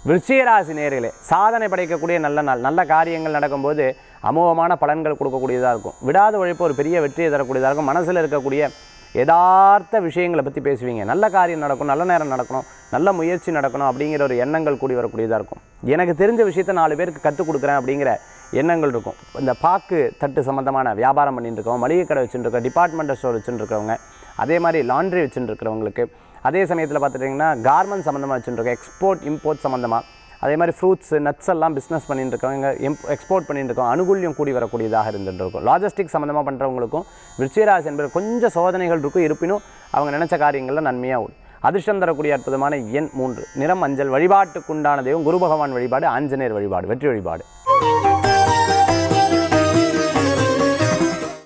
விருச்சிகராசி நேர்களே சாதனை படைக்கக்கூடிய நல்ல நாள் நல்ல காரியங்கள் நடக்கும்போது அமோகமான பலன்கள் கொடுக்கக்கூடியதாக இருக்கும் விடாத உழைப்பு ஒரு பெரிய வெற்றியை தரக்கூடியதாக இருக்கும் மனசில் இருக்கக்கூடிய யதார்த்த விஷயங்களை பற்றி பேசுவீங்க நல்ல காரியம் நடக்கும் நல்ல நேரம் நடக்கணும் நல்ல முயற்சி நடக்கணும் அப்படிங்கிற ஒரு எண்ணங்கள் கூடி வரக்கூடியதாக இருக்கும் எனக்கு தெரிஞ்ச விஷயத்த நாலு பேருக்கு கற்றுக் கொடுக்குறேன் அப்படிங்கிற எண்ணங்கள் இருக்கும் இந்த பாக்கு தட்டு சம்மந்தமான வியாபாரம் பண்ணிட்டு இருக்கவங்க மளிகை கடை வச்சுட்டு இருக்கோம் டிபார்ட்மெண்டல் ஸ்டோர் வச்சுட்டு இருக்கவங்க அதே மாதிரி லாண்ட்ரி வச்சுட்டு இருக்கிறவங்களுக்கு அதே சமயத்தில் பார்த்துட்டிங்கன்னா கார்மெண்ட் சம்மந்தமாக வச்சுட்டு இருக்கோம் எக்ஸ்போர்ட் இம்போர்ட் சம்மந்தமாக அதே மாதிரி ஃப்ரூட்ஸ் நட்ஸ் எல்லாம் பிஸ்னஸ் பண்ணிட்டு இருக்கவங்க எக்ஸ்போர்ட் பண்ணிட்டு இருக்கோம் அனுகூல்யம் கூடி வரக்கூடியதாக இருந்துட்டு இருக்கும் லாஜிஸ்டிக் சம்மந்தமாக பண்ணுறவங்களுக்கும் விருச்சிகராசி என்பது கொஞ்சம் சோதனைகள் இருக்கும் இருப்பினும் அவங்க நினச்ச காரியங்களில் நன்மையாக ஓடும் அதிர்ஷ்டம் தரக்கூடிய அற்புதமான எண் மூன்று நிறம் மஞ்சள் வழிபாட்டுக்குண்டான தெய்வம் குரு பகவான் வழிபாடு ஆஞ்சநேயர் வழிபாடு வெற்றி வழிபாடு